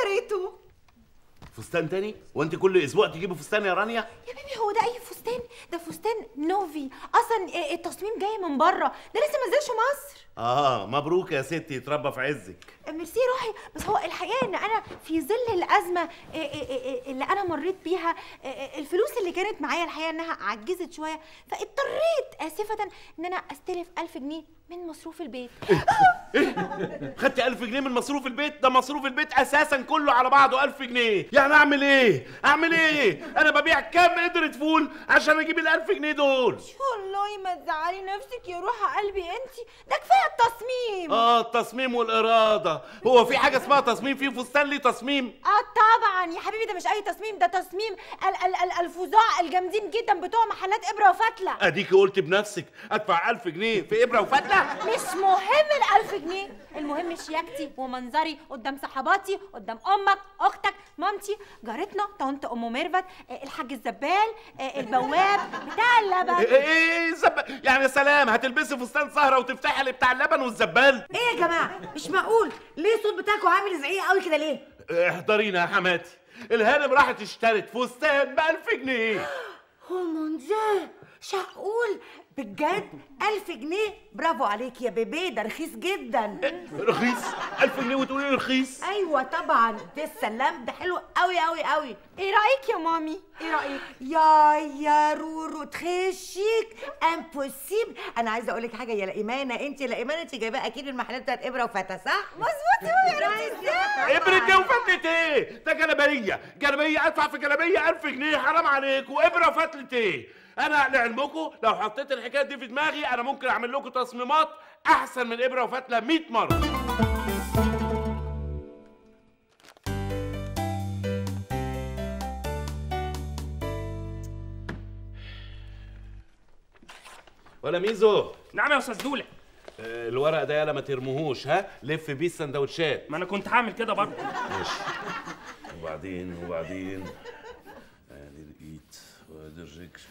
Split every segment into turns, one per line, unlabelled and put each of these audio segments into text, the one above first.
اشتريته
فستان تاني وانت كل اسبوع تجيبي فستان يا رانيا
يا بيبي هو ده اي فستان ده فستان نوفي اصلا التصميم جاي من بره ده لسه ما نزلش مصر
اه مبروك يا ستي يتربى في عزك
ميرسي روحي بس هو الحقيقه ان انا في ظل الازمه إيه إيه إيه اللي انا مريت بيها الفلوس اللي كانت معايا الحقيقه انها عجزت شويه فاضطريت اسفه ان انا استلف 1000 جنيه من مصروف البيت
ايه خدتي 1000 جنيه من مصروف البيت ده مصروف البيت اساسا كله على بعضه 1000 جنيه يعني اعمل ايه اعمل ايه انا ببيع كام قدرة فول عشان اجيب ال 1000 جنيه دول
والله ما تزعلي نفسك يا روح قلبي انت ده كفايه التصميم
اه التصميم والاراده هو في حاجه اسمها تصميم في فستان ليه تصميم
اه طبعا يا حبيبي ده مش اي تصميم ده تصميم ال ال ال الفظاع الجامدين جدا بتوع محلات ابره وفتله
اديكي قلت بنفسك ادفع 1000 جنيه في ابره وفتله
مش مهم ال 1000 جنيه المهم شياكتي ومنظري قدام صحباتي قدام امك اختك مامتي جارتنا طنط ام ميرفت الحاج الزبال البواب بتاع اللبن
ايه ايه زب... يعني سلام هتلبسي فستان سهره وتفتحي اللي بتاع اللبن والزبال
ايه يا جماعه مش معقول ليه الصوت بتاعكم عامل زعيق قوي كده ليه
احضرينا يا حماتي الهانم راحت اشترت فستان ب 1000 جنيه
هو منزل شقول بجد ألف جنيه برافو عليك يا بيبي ده رخيص جدا
رخيص 1000 جنيه وتقولي لي رخيص
ايوه طبعا ده السلام ده حلو قوي قوي قوي
ايه رايك يا مامي ايه رايك
يا يا رورو تخشيك امبوسيبل انا عايزه اقول لك حاجه يا ايمانه انت يا ايمانه انت جايباه اكيد المحلات بتاعت ابره وفتى صح
مظبوط يا مامي
ابره ايه وفتله ايه ده جلابيه جلابيه ادفع في جلابيه 1000 جنيه حرام عليك وابره وفتله ايه انا لعلمكم لو حطيت الحكايه دي في دماغي انا ممكن اعمل لكم تصميمات احسن من ابره وفتله 100 مره ولا ميزو
نعم يا استاذ دوله
آه، الورق ده يالا ما ترموهوش ها لف بيه السندوتشات
ما انا كنت هعمل كده برضه
ماشي وبعدين وبعدين ادي الايد وادي الرجل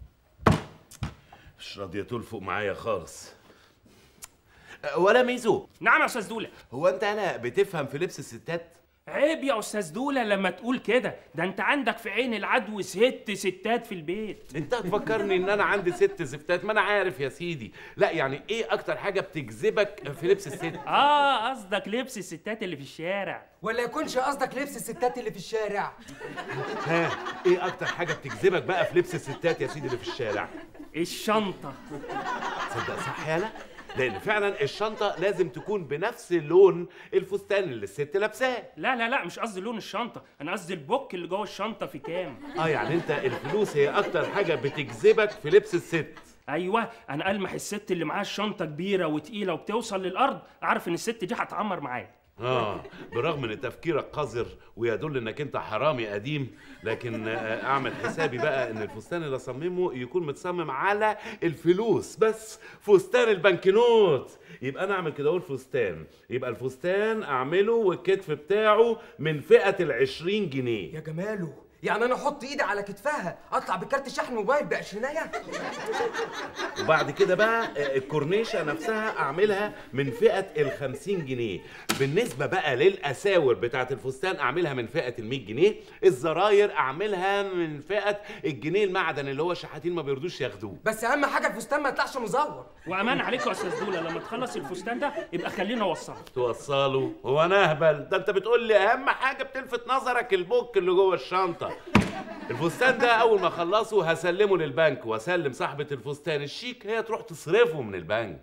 مش راضيه تلفق معايا خالص أه، ولا ميزو
نعم يا استاذ دوله
هو انت انا بتفهم في لبس الستات
عيب يا استاذ دوله لما تقول كده ده انت عندك في عين العدو ست ستات في البيت
انت هتفكرني ان انا عندي ست زفتات ما انا عارف يا سيدي لا يعني ايه اكتر حاجه بتجذبك في لبس الست
اه قصدك لبس الستات اللي في الشارع
ولا يكونش قصدك لبس الستات اللي في الشارع
ها ايه اكتر حاجه بتجذبك بقى في لبس الستات يا سيدي اللي في الشارع
الشنطه
تصدق صح يالا لان فعلا الشنطه لازم تكون بنفس لون الفستان اللي الست لابساه
لا لا لا مش قصدي لون الشنطه انا قصدي البوك اللي جوه الشنطه في كام
اه يعني انت الفلوس هي اكتر حاجه بتجذبك في لبس الست
ايوه انا المح الست اللي معاها الشنطه كبيره وتقيله وبتوصل للارض اعرف ان الست دي هتعمر معايا
اه برغم ان تفكيرك قذر ويدل انك انت حرامي قديم لكن آه، اعمل حسابي بقى ان الفستان اللي اصممه يكون متصمم على الفلوس بس فستان البنكنوت يبقى انا اعمل كده اقول فستان يبقى الفستان اعمله والكتف بتاعه من فئه العشرين جنيه
يا جماله يعني انا احط ايدي على كتفها اطلع بكارت شحن موبايل بعشرينية
وبعد كده بقى آه، الكورنيشة نفسها أعملها من فئة ال 50 جنيه بالنسبة بقى للأساور بتاعة الفستان أعملها من فئة ال 100 جنيه الزراير أعملها من فئة الجنيه المعدن اللي هو الشحاتين ما بيرضوش ياخدوه
بس اهم حاجه الفستان ما يطلعش مزور
وامان عليك يا استاذ دوله لما تخلص الفستان ده يبقى خلينا اوصله
توصله هو أنا أهبل ده أنت بتقول لي أهم حاجة بتلفت نظرك البوك اللي جوه الشنطة الفستان ده أول ما أخلصه هسلمه للبنك وأسلم صاحبة الفستان الشيك هي تروح تصرفه من البنك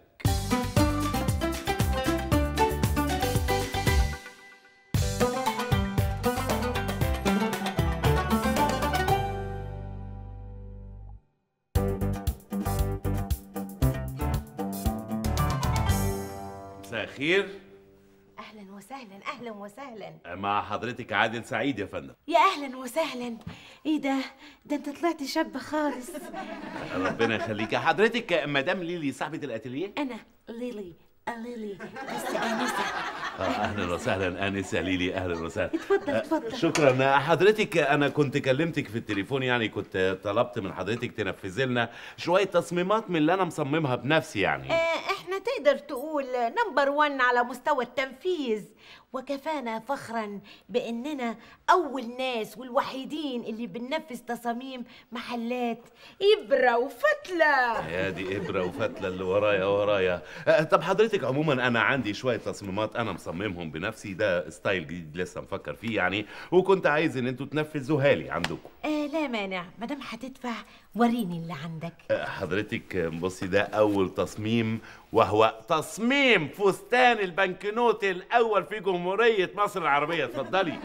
مساء الخير
اهلا وسهلا اهلا وسهلا
مع حضرتك عادل سعيد يا فندم
يا اهلا وسهلا ايه ده ده انت طلعت شاب خالص
ربنا يخليك حضرتك مدام ليلي صاحبة الاتيليه
انا ليلي ليلي بس انسه
آه، اهلا وسهلا انسه ليلي اهلا وسهلا
اتفضل
آه،
اتفضل
شكرا حضرتك انا كنت كلمتك في التليفون يعني كنت طلبت من حضرتك تنفذي لنا شويه تصميمات من اللي انا مصممها بنفسي يعني
آه احنا
تقدر تقول نمبر وان على مستوى التنفيذ وكفانا فخرا باننا اول ناس والوحيدين اللي بننفذ تصاميم محلات ابره وفتله
يا دي ابره وفتله اللي ورايا ورايا أه، طب حضرتك عموما انا عندي شويه تصميمات انا مصممهم بنفسي ده ستايل جديد لسه مفكر فيه يعني وكنت عايز ان انتوا تنفذوها لي عندكم
آه لا مانع مادام هتدفع وريني اللي عندك
أه، حضرتك بصي ده اول تصميم وهو تصميم فستان البنكنوت الاول في جمهوريه مصر العربيه اتفضلي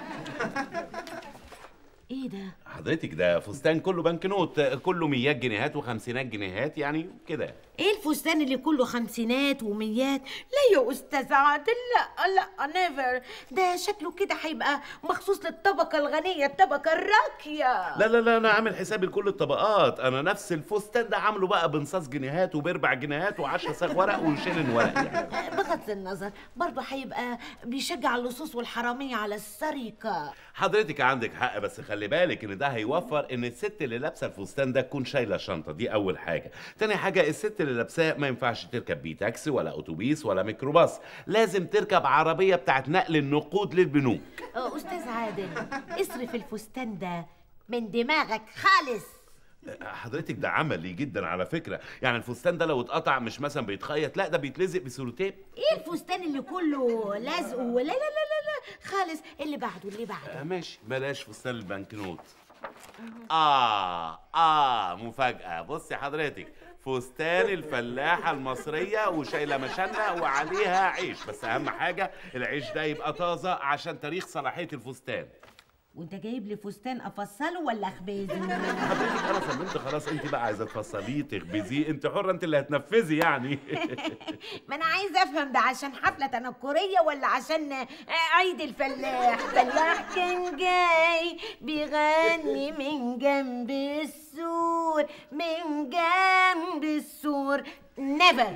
ايه ده
حضرتك ده فستان كله بنكنوت كله ميات جنيهات وخمسينات جنيهات يعني كده
ايه الفستان اللي كله خمسينات وميات لا يا استاذ عادل لا لا نيفر ده شكله كده هيبقى مخصوص للطبقه الغنيه الطبقه الراقيه
لا لا لا انا عامل حسابي لكل الطبقات انا نفس الفستان ده عامله بقى بنصاص جنيهات وبربع جنيهات وعشرة صاغ ورق وشيلن ورق يعني
بغض النظر برضه هيبقى بيشجع اللصوص والحراميه على السرقه
حضرتك عندك حق بس خلي بالك ان ده هيوفر ان الست اللي لابسه الفستان ده تكون شايله شنطه دي اول حاجه تاني حاجه الست اللي لابساه ما ينفعش تركب بيه تاكسي ولا اتوبيس ولا ميكروباص لازم تركب عربيه بتاعت نقل النقود للبنوك
آه، استاذ عادل اصرف الفستان ده من دماغك خالص
حضرتك ده عملي جدا على فكره يعني الفستان ده لو اتقطع مش مثلا بيتخيط لا ده بيتلزق بسولوتيب
ايه الفستان اللي كله لزق ولا لا لا لا لا خالص اللي بعده اللي بعده
آه، ماشي بلاش فستان البنكنوت اه اه مفاجأة بصي حضرتك فستان الفلاحة المصرية وشايلة مشنة وعليها عيش بس أهم حاجة العيش ده يبقى طازة عشان تاريخ صلاحية الفستان
وانت جايب لي فستان افصله ولا اخبزه
حضرتك أنا صممت خلاص أنت بقى عايزة تفصليه تخبزيه أنت حرة أنت اللي هتنفذي يعني
ما انا عايزه افهم ده عشان حفله تنكريه ولا عشان آه، عيد الفلاح فلاح كان جاي بيغني من جنب السور من جنب السور نيفر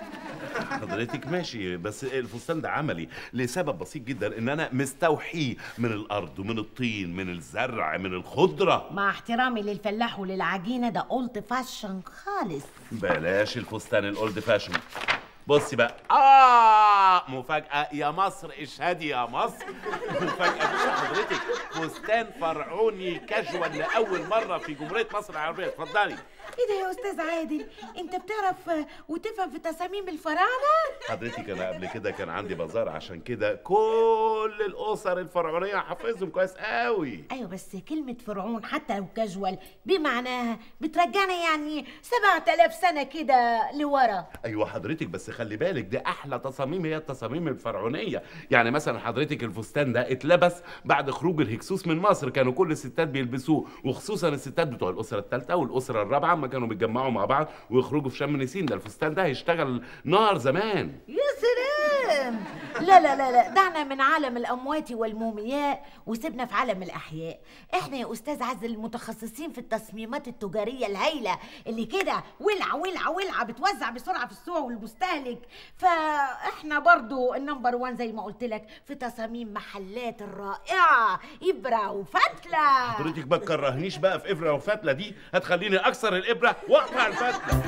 حضرتك ماشي بس الفستان ده عملي لسبب بسيط جدا ان انا مستوحيه من الارض ومن الطين من الزرع من الخضره
مع احترامي للفلاح وللعجينه ده اولد فاشن خالص
بلاش الفستان الاولد فاشن بصي بقى اه مفاجأة يا مصر اشهدي يا مصر مفاجأة بصي حضرتك فستان فرعوني كاجوال لأول مرة في جمهورية مصر العربية اتفضلي
ايه ده يا استاذ عادل انت بتعرف آه، وتفهم في تصاميم الفراعنه
حضرتك انا قبل كده كان عندي بازار عشان كده كل الاسر الفرعونيه حافظهم كويس قوي
ايوه بس كلمة فرعون حتى لو كاجوال بمعناها بترجعنا يعني سبعة آلاف سنة كده لورا
ايوه حضرتك بس خلي بالك دي احلى تصاميم هي التصاميم الفرعونيه يعني مثلا حضرتك الفستان ده اتلبس بعد خروج الهكسوس من مصر كانوا كل الستات بيلبسوه وخصوصا الستات بتوع الاسره الثالثه والاسره الرابعه ما كانوا بيتجمعوا مع بعض ويخرجوا في شم نسيم ده الفستان ده هيشتغل نار زمان
يا سلام لا لا لا لا دعنا من عالم الأموات والمومياء وسيبنا في عالم الأحياء احنا يا أستاذ عزل المتخصصين في التصميمات التجارية الهايلة اللي كده ولعة ولعة ولعة بتوزع بسرعة في السوق والمستهلك فاحنا برضو النمبر وان زي ما قلت لك في تصاميم محلات الرائعة إبرة وفتلة
حضرتك ما تكرهنيش بقى في ابره وفتله دي هتخليني اكسر الابره واقطع الفتله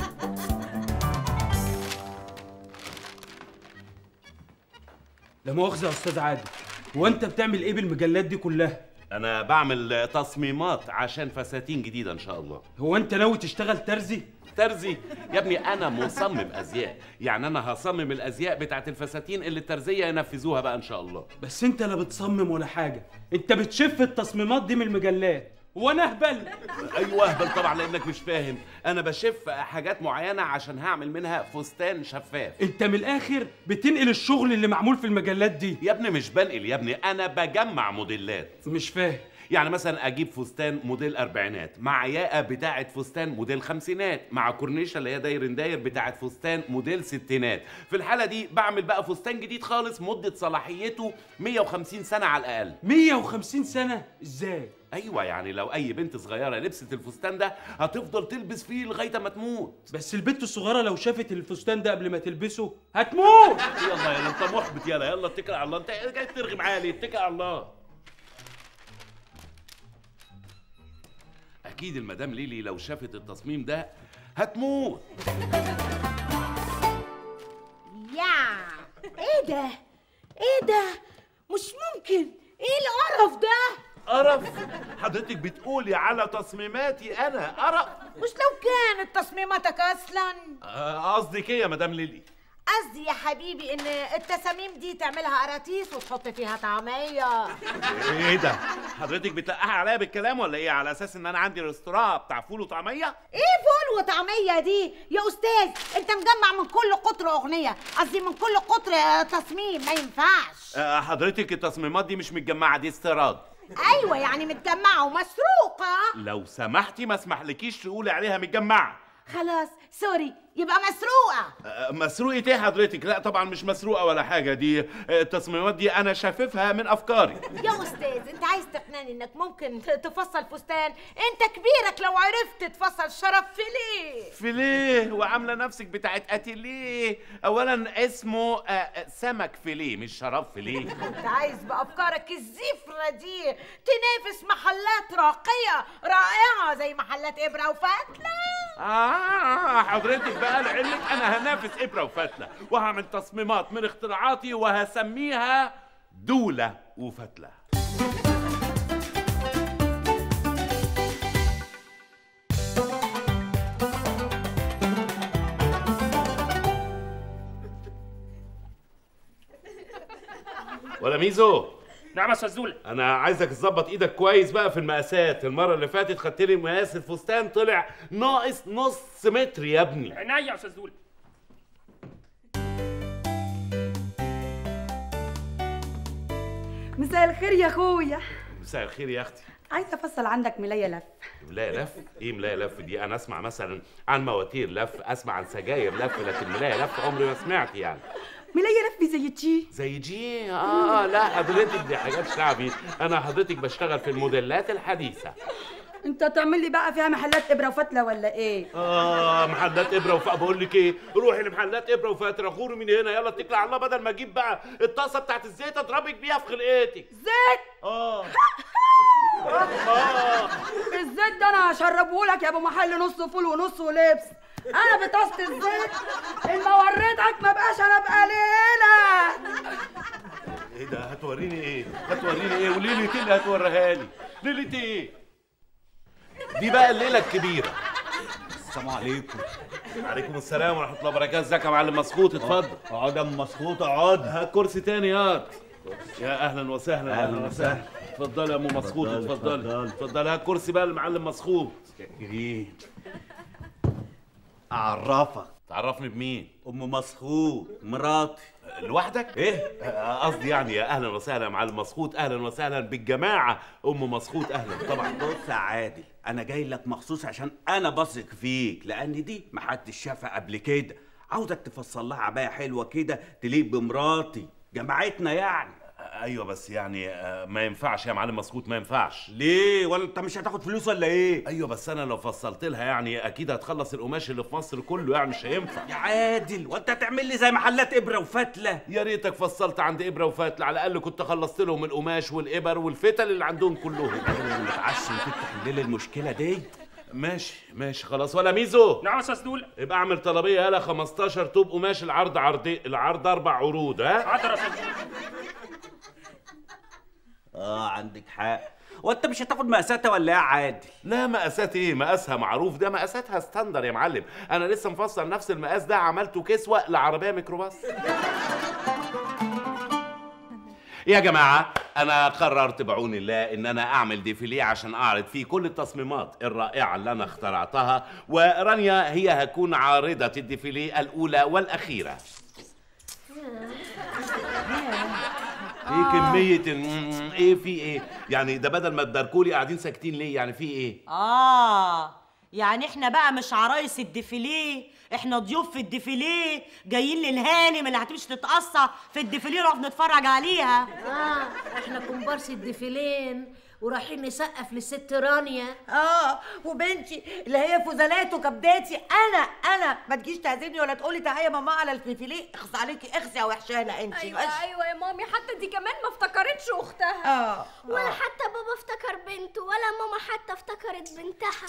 لا مؤاخذة يا أستاذ عادل هو أنت بتعمل إيه بالمجلات دي كلها؟
انا بعمل تصميمات عشان فساتين جديده ان شاء الله
هو أنت ناوي تشتغل ترزي؟
ترزي يا ابني انا مصمم ازياء يعني انا هصمم الازياء بتاعت الفساتين اللي الترزيه ينفذوها بقى ان شاء الله
بس أنت لا بتصمم ولا حاجة أنت بتشف التصميمات دي من المجلات وأنا أهبل
ايوه اهبل طبعا لانك مش فاهم انا بشف حاجات معينه عشان هعمل منها فستان شفاف
أنت من الآخر بتنقل الشغل اللي معمول في المجلات دي
يا ابني مش بنقل يا ابني انا بجمع موديلات
مش فاهم
يعني مثلا اجيب فستان موديل اربعينات مع ياقه بتاعه فستان موديل خمسينات مع كورنيشه اللي هي داير داير بتاعه فستان موديل ستينات في الحاله دي بعمل بقى فستان جديد خالص مده صلاحيته 150 سنه على الاقل
150 سنة إزاي؟
ايوه يعني لو اي بنت صغيره لبست الفستان ده هتفضل تلبس فيه لغايه ما تموت
بس البنت الصغيرة لو شافت الفستان ده قبل ما تلبسه هتموت
يلا يلا انت محبط يلا يلا اتكل على الله انت جاي ترغي معايا ليه اتكل على الله اكيد المدام ليلي لو شافت التصميم ده هتموت
ده ايه ده مش ممكن ايه القرف ده
قرف حضرتك بتقولي على تصميماتي انا قرف
مش لو كانت تصميماتك اصلا
آه، قصدك ايه يا مدام ليلي
قصدي يا حبيبي ان التساميم دي تعملها قراطيس وتحط فيها طعميه
ايه ده حضرتك بتلقحي عليا بالكلام ولا ايه على اساس ان انا عندي ريستوران بتاع فول وطعميه
ايه فول وطعميه دي يا استاذ انت مجمع من كل قطر اغنيه قصدي من كل قطر آه، تصميم ما ينفعش
آه، حضرتك التصميمات دي مش متجمعه دي استيراد
ايوه يعني متجمعه ومسروقه
لو سمحتي ما اسمحلكيش تقولي عليها متجمعه
خلاص سوري يبقى مسروقه
آه، مسروقة ايه حضرتك؟ لا طبعا مش مسروقة ولا حاجة دي آه، التصميمات دي أنا شاففها من أفكاري
يا استاذ انت عايز تقنعني انك ممكن ت- تفصل فستان انت كبيرك لو عرفت تفصل شرف فيليه
فيليه وعاملة نفسك بتاعت أتيليه أولا اسمه آه، آه، سمك فيليه مش شراب فيليه
انت عايز بافكارك الزفره دي تنافس محلات راقيه رائعه زي محلات ابره وفتله
آه حضرتك بقى لعلمك أنا هنافس إبرة وفتلة وهعمل تصميمات من اختراعاتي وهسميها دولة وفتلة ولا ميزو
نعم يا استاذ زوله
انا عايزك تظبط ايدك كويس بقى في المقاسات المره اللي فاتت خدت لي مقاس الفستان طلع ناقص نص متر يا ابني
عينيا يا استاذ زوله
مساء الخير يا اخويا
مساء الخير يا اختي
عايزه افصل عندك ملايه لف
ملاية لف ايه ملاية لف دي انا اسمع مثلا عن مواتير لف اسمع عن سجاير لف لكن ملاية لف عمري ما سمعت يعني
ملايه لف زي تشي
زي جي اه لا حضرتك دي حاجات شعبي انا حضرتك بشتغل في الموديلات الحديثه
انت تعمل لي بقى فيها محلات ابره وفتله ولا ايه
اه محلات ابره وفاء بقول لك ايه روحي لمحلات ابره وفاتره غوري من هنا يلا اتكلي على الله بدل ما اجيب بقى الطاسه بتاعت الزيت اضربك بيها في خلقتك
زيت
اه اه
الزيت ده انا هشربه لك يا ابو محل نص فول ونص ولبس انا بطاسه الزيت اما وريتك ما بقاش انا بقى ليله
ايه ده هتوريني ايه هتوريني ايه وليلة ايه اللي هتوريها لي ليلة ايه دي بقى الليله الكبيره
السلام عليكم
عليكم السلام ورحمه الله وبركاته ازيك يا معلم مسخوط اتفضل
اقعد يا ام مسخوط اقعد
هات كرسي تاني هات يا اهلا وسهلا
أهلاً
اهلا وسهلا اتفضل يا ام مسخوط
اتفضل،
اتفضل
اتفضل.
اتفضل هات كرسي بقى للمعلم مسخوط
شاكرين اعرفك
تعرفني بمين
ام مسخوط مراتي
لوحدك
ايه
آه، قصدي يعني يا اهلا وسهلا يا معلم مسخوط اهلا وسهلا بالجماعه ام مسخوط اهلا طبعا
بص يا عادل انا جاي لك مخصوص عشان انا بثق فيك لان دي محدش شافها قبل كده عاوزك تفصل لها عبايه حلوه كده تليق بمراتي جماعتنا يعني
ايوه بس يعني آه، ما ينفعش يا معلم مسخوط ما ينفعش
ليه ولا انت مش هتاخد فلوس ولا ايه
ايوه بس انا لو فصلت لها يعني اكيد هتخلص القماش اللي في مصر كله يعني مش هينفع
يا عادل وانت هتعمل لي زي محلات ابره وفتله
يا ريتك فصلت عند ابره وفتله على الاقل كنت خلصت لهم القماش والابر والفتل اللي عندهم كلهم
انا متعشم فيك تحل لي المشكله دي
ماشي ماشي خلاص ولا ميزو
نعم يا استاذ زوله
يبقى اعمل طلبيه يالا 15 طوب قماش العرض عرض العرض اربع عروض ها
حاضر يا استاذ زوله
اه عندك حق وانت مش هتاخد مقاساتها ولا ايه يا عادل
لا مقاسات ايه مقاسها معروف ده مقاساتها ستاندر يا معلم انا لسه مفصل نفس المقاس ده عملته كسوه لعربيه ميكروباص يا جماعة أنا قررت بعون الله إن أنا أعمل ديفيليه عشان أعرض فيه كل التصميمات الرائعة اللي أنا اخترعتها ورانيا هي هتكون عارضة الديفيليه الأولى والأخيرة ايه كمية ال- ايه في ايه؟ يعني ده بدل ما تباركولي قاعدين ساكتين ليه؟ يعني في ايه؟
آه يعني احنا بقى مش عرايس الديفيليه احنا ضيوف في الديفيليه جايين للهانم اللي هتمشي تتقصى في الديفيليه نقف نتفرج عليها
اه احنا كومبارس الديفيلين ورايحين نسقف للست رانيا
اه وبنتي اللي هي فوزلات وكبداتي انا انا ما تجيش تعزمني ولا تقولي تعالي يا ماما على الديفيليه اخص عليكي اخصي يا وحشانه انت
ايوه ايوه يا مامي حتى دي كمان ما افتكرتش اختها
اه
ولا حتى بابا افتكر بنته ولا ماما حتى افتكرت بنتها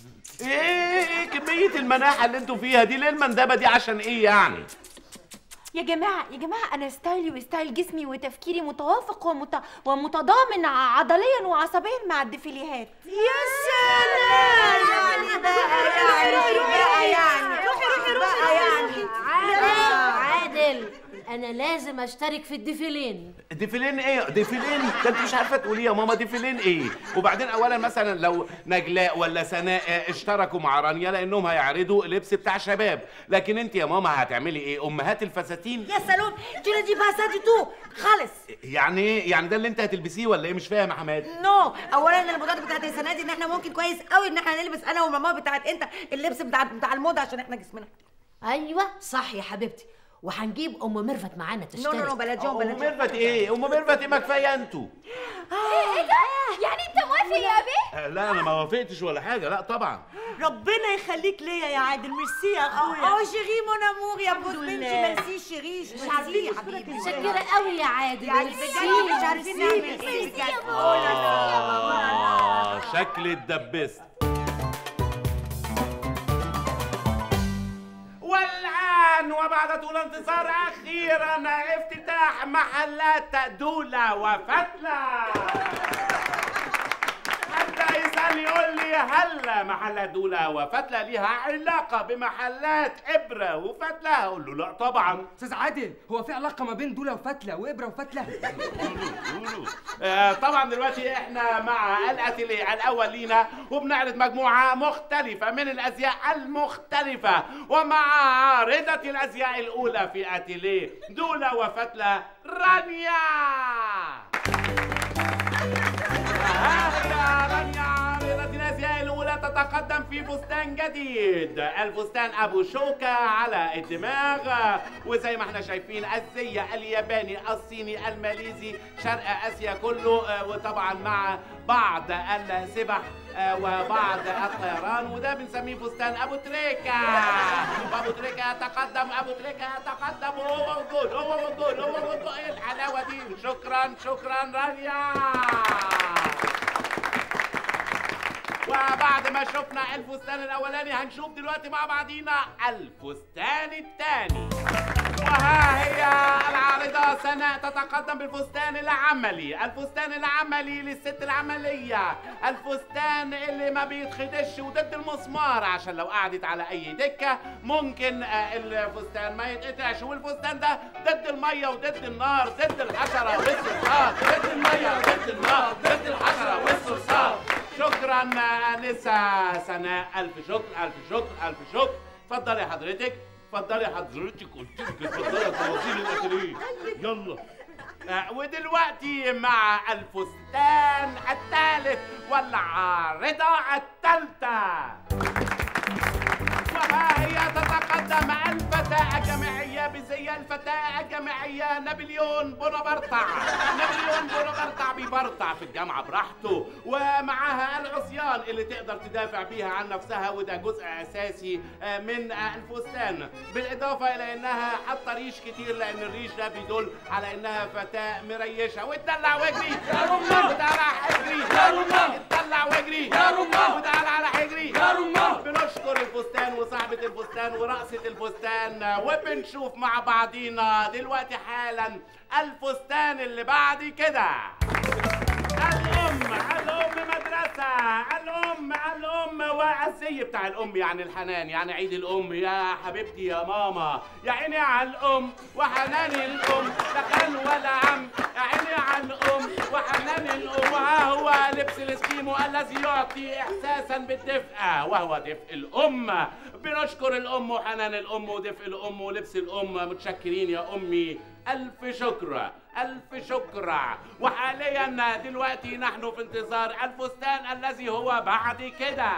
ايه ايه كمية المناحة اللي انتوا فيها دي؟ ليه المندبة دي عشان ايه يعني؟
يا جماعه يا جماعه انا ستايلي وستايل جسمي وتفكيري متوافق ومت... ومتضامن عضليا وعصبيا مع الديفيليهات
يا سلام يعني بقى يعني بقى يعني بقى يعني
عادل عادل انا لازم اشترك في الديفيلين
ديفيلين ايه ديفيلين ده انت مش عارفه تقولي يا ماما ديفيلين ايه وبعدين اولا مثلا لو نجلاء ولا سناء آه، اشتركوا مع رانيا لانهم هيعرضوا لبس بتاع شباب لكن انت يا ماما هتعملي ايه امهات الفساتين
يا سلام tu ne dis pas ça du tout خالص
يعني ايه يعني ده اللي انت هتلبسيه ولا ايه مش فاهم يا حماد
نو اولا الموضات بتاعت السنه دي ان احنا ممكن كويس قوي ان احنا نلبس انا وماما بتاعت انت اللبس بتاع بتاع الموضه عشان احنا جسمنا
ايوه صح يا حبيبتي وهنجيب ام ميرفت معانا
نو
تشترك
نو نو بلاش جون
ام
بلاش جون.
ميرفت ايه ام ميرفت ايه ما كفايه انتوا
ايه ده يعني انت موافق يا بيه
آه، لا انا ما وافقتش ولا حاجه لا طبعا
ربنا يخليك ليا يا عادل ميرسي يا اخويا
اه شيري مون امور يا بوس
الحمد
بنتي
لله.
ميرسي شيري ميرسي يا حبيبي
متشكره قوي يا عادل
يعني
ميرسي.
بجد مش عارفين نعمل ايه بجد
آه شكل اتدبست والآن وبعد طول انتصار أخيرا افتتاح محلات دولة وفتلة حتى يسأل يقول لي هل محلات دولة وفتلة ليها علاقة بمحلات إبرة وفتلة؟ أقول له لا طبعا
استاذ عادل هو في علاقه ما بين دوله وفتله وابره وفتله
آه، طبعا دلوقتي احنا مع الاتيليه الاول لينا وبنعرض مجموعه مختلفه من الازياء المختلفه ومع عارضه الازياء الاولى في اتيليه دوله وفتله رانيا ها هي رانيا عارضة الازياء الاولى تتقدم في فستان جديد الفستان ابو شوكه على الدماغ وزي ما احنا شايفين الزي الياباني الصيني الماليزي شرق اسيا كله آه، وطبعا مع بعض السبح آه، وبعض الطيران وده بنسميه فستان ابو تريكه وابو تريكه يتقدم ابو تريكه يتقدم وهو موجود هو موجود هو موجود ايه الحلاوه دي شكرا شكرا رانيا وبعد ما شفنا الفستان الاولاني هنشوف دلوقتي مع بعضينا الفستان الثاني وها هي العارضة سناء تتقدم بالفستان العملي الفستان العملي للست العملية الفستان اللي ما بيتخدش وضد المسمار عشان لو قعدت على اي دكة ممكن آه، الفستان ما يتقطعش والفستان ده ضد المية وضد النار ضد الحشرة والصرصار ضد المية وضد النار ضد الحشرة والصرصار شكرا انسه سناء الف شكر الف شكر الف شكر اتفضلي حضرتك اتفضلي حضرتك قلت لك اتفضلي يا فوازير الاتelier يلا آه، ودلوقتي مع الفستان الثالث والعارضة الثالثة وها هي تتقدم الفتاة الجامعية بزي الفتاة الجامعية نابليون بونابرطع نابليون بونابرطع بيبرطع في الجامعة براحته ومعاها العصيان اللي تقدر تدافع بيها عن نفسها وده جزء أساسي آه، من آه، الفستان بالإضافة إلى إنها حاطة ريش كتير لأن الريش ده بيدل على إنها فتاة مريشة وتدلع واجري يا رمان وتعالى اجري يا رمان اتدلع واجري يا رمان وتعالى على حجري يا رمان بنشكر الفستان وصاحبة الفستان ورقصة الفستان وبنشوف مع بعضينا دلوقتي حالا الفستان اللي بعد كده الأم الأم مدرسة الأم الأم والزي بتاع الأم يعني الحنان يعني عيد الأم يا حبيبتي يا ماما يا عيني على الأم وحنان الأم لا خال ولا عم يا عيني على الأم وحنان الأم ها هو لبس الاسكيمو الذي يعطي إحساسا بالدفء وهو دفء الأم بنشكر الأم وحنان الأم ودفء الأم ولبس الأم متشكرين يا أمي ألف شكر ألف شكر وحاليا دلوقتي نحن في انتظار الفستان الذي هو بعد كده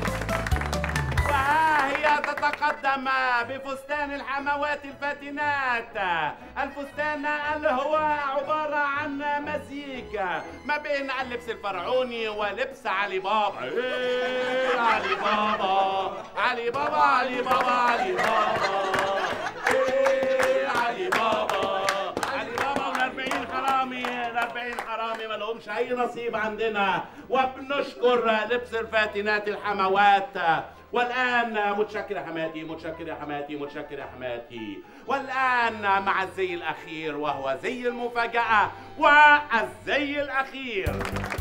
وها هي تتقدم بفستان الحموات الفاتنات الفستان اللي هو عبارة عن مزيج ما بين اللبس الفرعوني ولبس علي بابا إيه علي بابا علي بابا علي بابا علي بابا إيه علي بابا علي بابا وال40 حرامي ال40 حرامي ما لهمش لهمش اي نصيب عندنا وبنشكر لبس الفاتنات الحموات والان متشكر يا حماتي متشكر يا حماتي متشكر يا حماتي والان مع الزي الاخير وهو زي المفاجاه والزي الاخير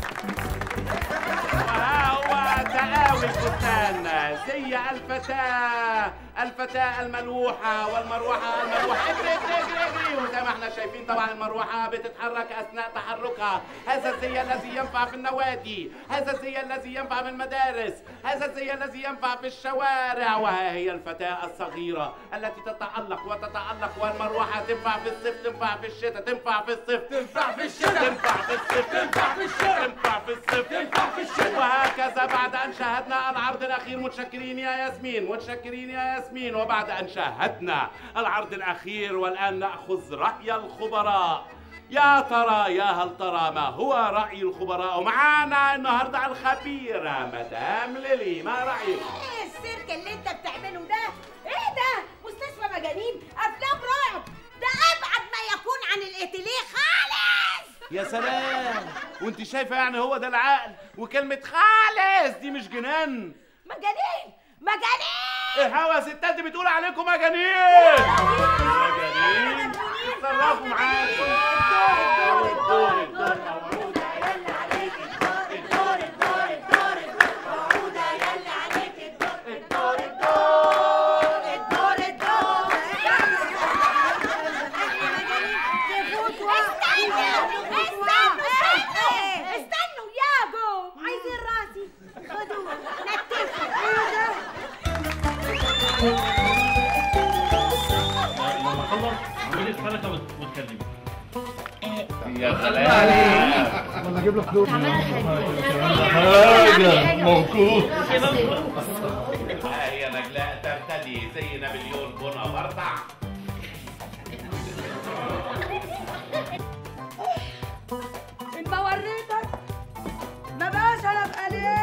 وها هو تآوي الفستان زي الفتاة الفتاة الملوحة والمروحة الملوحة اجري اجري اجري اجري وزي ما احنا شايفين طبعا المروحة بتتحرك أثناء تحركها هذا الزي الذي ينفع في النوادي هذا الزي الذي ينفع في المدارس هذا الزي الذي ينفع في الشوارع وها هي الفتاة الصغيرة التي تتألق وتتألق والمروحة تنفع في الصيف تنفع في الشتاء تنفع في الصيف تنفع في الشتاء تنفع في الصيف تنفع في الشتاء تنفع في الصيف تنفع في الشتاء وهكذا بعد أن شاهدنا العرض الأخير متشكرين يا ياسمين متشكرين يا ياسمين وبعد أن شاهدنا العرض الأخير والآن نأخذ رأي الخبراء يا ترى يا هل ترى ما هو رأي الخبراء معانا النهاردة الخبيرة مدام ليلي ما رأيك؟
ايه السيرك اللي انت بتعمله ده؟ ايه ده؟ مستشفى مجانين افلام رعب ده ابعد ما يكون عن الاتيليه خالص
يا سلام وانت شايفة يعني هو ده العقل وكلمة خالص دي مش جنان
مجانين مجانين
الهوا يا ستات دي بتقول عليكم مجانين مجانين تصرفوا معاكم الدور الدور الدور موعودة يلا عليك الدور الدور الدور الدور موعودة يلا عليك الدور الدور الدور الدور الدور
استنوا استنوا ياجو عايزين راسي خدوه
لما اخلص اعملي الحركه وت- وتكلمي
يا سلام
لما اجيب لك دور
حاجة
موجود
هي نجلاء ترتدي زي نابليون بونابرت
ان ما وريتك ما بقاش انا ابقى ليه